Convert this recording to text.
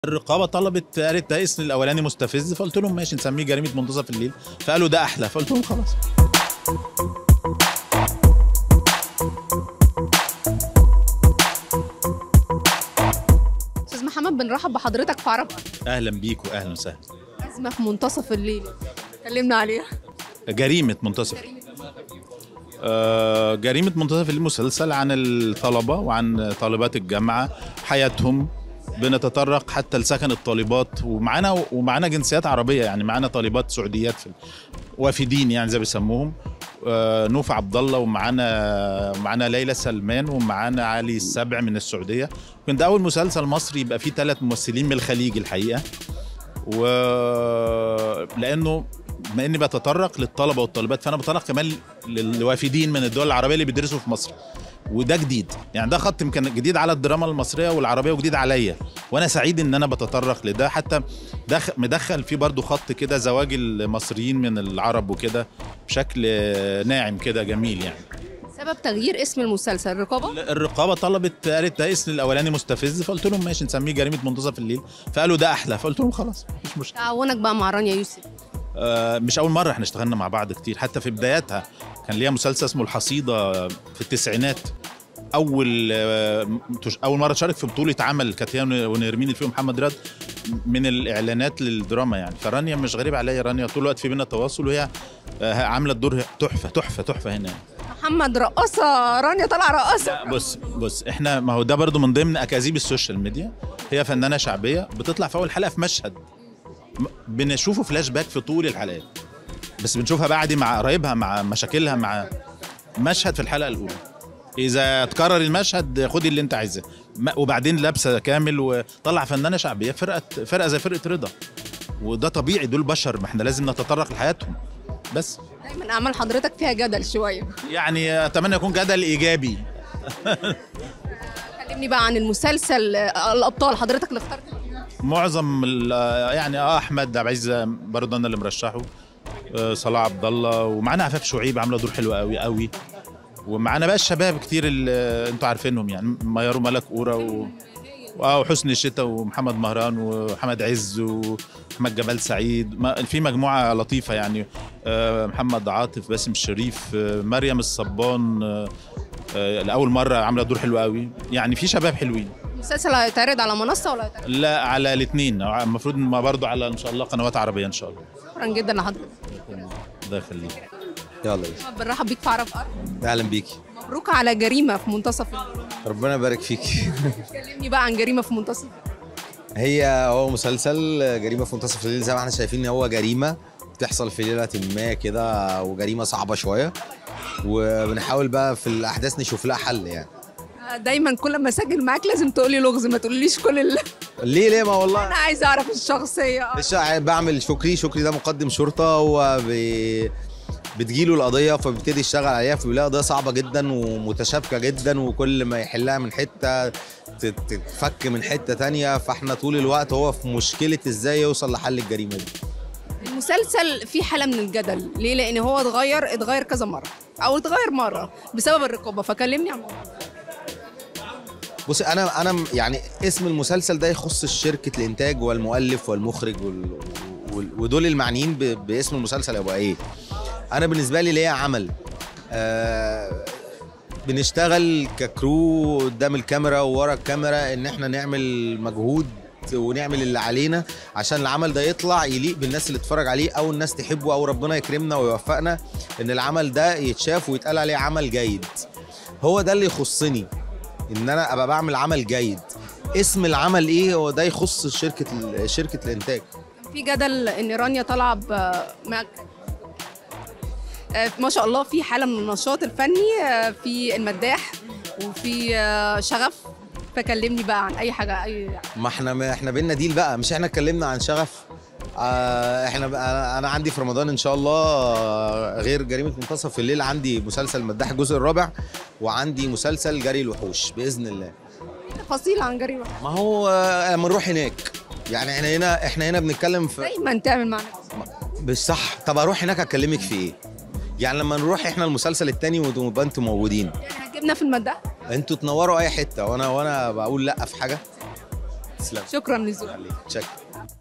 الرقابه طلبت قالت ده اسم الاولاني مستفز فقلت لهم ماشي نسميه جريمه منتصف الليل فقالوا ده احلى فقلت لهم خلاص استاذ محمد بنرحب بحضرتك في عرب اهلا بيك واهلا وسهلا ازمه في منتصف الليل كلمنا عليها جريمه منتصف آه، جريمه منتصف الليل مسلسل عن الطلبه وعن طالبات الجامعه حياتهم بنتطرق حتى لسكن الطالبات ومعانا ومعانا جنسيات عربيه يعني معانا طالبات سعوديات في وافدين يعني زي ما بيسموهم آه، نوف عبد الله ومعانا معانا ليلى سلمان ومعانا علي السبع من السعوديه كان ده اول مسلسل مصري يبقى فيه ثلاث ممثلين من الخليج الحقيقه و لانه بما اني بتطرق للطلبه والطالبات فانا بتطرق كمان للوافدين من الدول العربيه اللي بيدرسوا في مصر وده جديد يعني ده خط يمكن جديد على الدراما المصريه والعربيه وجديد عليا وانا سعيد ان انا بتطرق لده حتى دخ مدخل فيه برضو خط كده زواج المصريين من العرب وكده بشكل ناعم كده جميل يعني سبب تغيير اسم المسلسل الرقابه الرقابه طلبت قالت ده اسم الاولاني مستفز فقلت لهم ماشي نسميه جريمه منتصف الليل فقالوا ده احلى فقلت لهم خلاص مش مشكله تعاونك بقى مع رانيا يوسف آه، مش اول مره احنا اشتغلنا مع بعض كتير حتى في بداياتها كان ليها مسلسل اسمه الحصيده في التسعينات اول آه، تش- اول مره تشارك في بطوله عمل كانت هي ونرمين اللي فيه محمد رياض من الاعلانات للدراما يعني فرانيا مش غريب عليا رانيا طول الوقت في بينا تواصل وهي آه، عامله الدور تحفه تحفه تحفه هنا محمد رقاصه رانيا طالعه رقاصه لا بص بص احنا ما هو ده برضو من ضمن اكاذيب السوشيال ميديا هي فنانه شعبيه بتطلع في اول حلقه في مشهد م- بنشوفه فلاش باك في طول الحلقات بس بنشوفها بعد مع قرايبها مع مشاكلها مع مشهد في الحلقه الاولى اذا اتكرر المشهد خدي اللي انت عايزاه م- وبعدين لابسه كامل وطلع فنانه شعبيه فرقه فرقه زي فرقه رضا وده طبيعي دول بشر ما احنا لازم نتطرق لحياتهم بس دايما اعمال حضرتك فيها جدل شويه يعني اتمنى يكون جدل ايجابي كلمني بقى عن المسلسل آه، الابطال حضرتك اللي اخترت معظم ال- يعني اه احمد عبد العزيز برضه انا اللي مرشحه آه، صلاح عبد الله ومعانا عفاف شعيب عامله دور حلو قوي قوي ومعانا بقى الشباب كتير اللي انتوا عارفينهم يعني ميارو ملك اورا و اه وحسني الشتا ومحمد مهران وحمد عز ومحمد جمال سعيد ما- في مجموعه لطيفه يعني آه، محمد عاطف باسم الشريف آه، مريم الصبان آه، آه، لاول مره عامله دور حلو قوي يعني في شباب حلوين المسلسل هيتعرض على منصه ولا هيتعرض لا على الاثنين المفروض ما برضو على ان شاء الله قنوات عربيه ان شاء الله شكرا جدا لحضرتك ده يخليك يلا يا محمد بنرحب بيك في عرب ارض اهلا بيكي مبروك على جريمه في منتصف الليل ربنا يبارك فيكي كلمني بقى عن جريمه في منتصف هي هو مسلسل جريمه في منتصف الليل زي ما احنا شايفين ان هو جريمه بتحصل في ليله ما كده وجريمه صعبه شويه وبنحاول بقى في الاحداث نشوف لها حل يعني دايما كل ما اسجل معاك لازم تقولي لغز ما تقوليش كل اللي ليه ليه ما والله انا عايزه اعرف الشخصيه مش بعمل شكري شكري ده مقدم شرطه هو بي بتجيله القضيه فبيبتدي يشتغل عليها فبيلاقي قضيه صعبه جدا ومتشابكه جدا وكل ما يحلها من حته تت- تتفك من حته تانية فاحنا طول الوقت هو في مشكله ازاي يوصل لحل الجريمه دي المسلسل فيه حاله من الجدل ليه لان هو اتغير اتغير كذا مره او اتغير مره بسبب الرقابه فكلمني عن الموضوع. بصي انا انا يعني اسم المسلسل ده يخص شركه الانتاج والمؤلف والمخرج وال... وال... ودول المعنيين ب... باسم المسلسل يبقى ايه انا بالنسبه لي ليا عمل آه بنشتغل ككرو قدام الكاميرا وورا الكاميرا ان احنا نعمل مجهود ونعمل اللي علينا عشان العمل ده يطلع يليق بالناس اللي تتفرج عليه او الناس تحبه او ربنا يكرمنا ويوفقنا ان العمل ده يتشاف ويتقال عليه عمل جيد هو ده اللي يخصني ان انا ابقى بعمل عمل جيد اسم العمل ايه هو ده يخص شركه ال- شركه الانتاج في جدل ان رانيا طالعه ب- مع آه، ما شاء الله في حاله من النشاط الفني آه، في المداح وفي آه، شغف فكلمني بقى عن اي حاجه اي ما احنا ما احنا بينا ديل بقى مش احنا اتكلمنا عن شغف آه احنا بقى انا عندي في رمضان ان شاء الله آه، غير جريمه منتصف الليل عندي مسلسل مداح الجزء الرابع وعندي مسلسل جري الوحوش باذن الله تفاصيل عن جريمه ما هو آه، لما نروح هناك يعني احنا هنا احنا هنا بنتكلم في دايما تعمل معنا مش صح طب اروح هناك اكلمك في ايه يعني لما نروح احنا المسلسل التاني ونبقى انتوا موجودين يعني هتجيبنا في المداح انتوا تنوروا اي حته وانا وانا بقول لا في حاجه تسلم شكرا لذوقك شكرا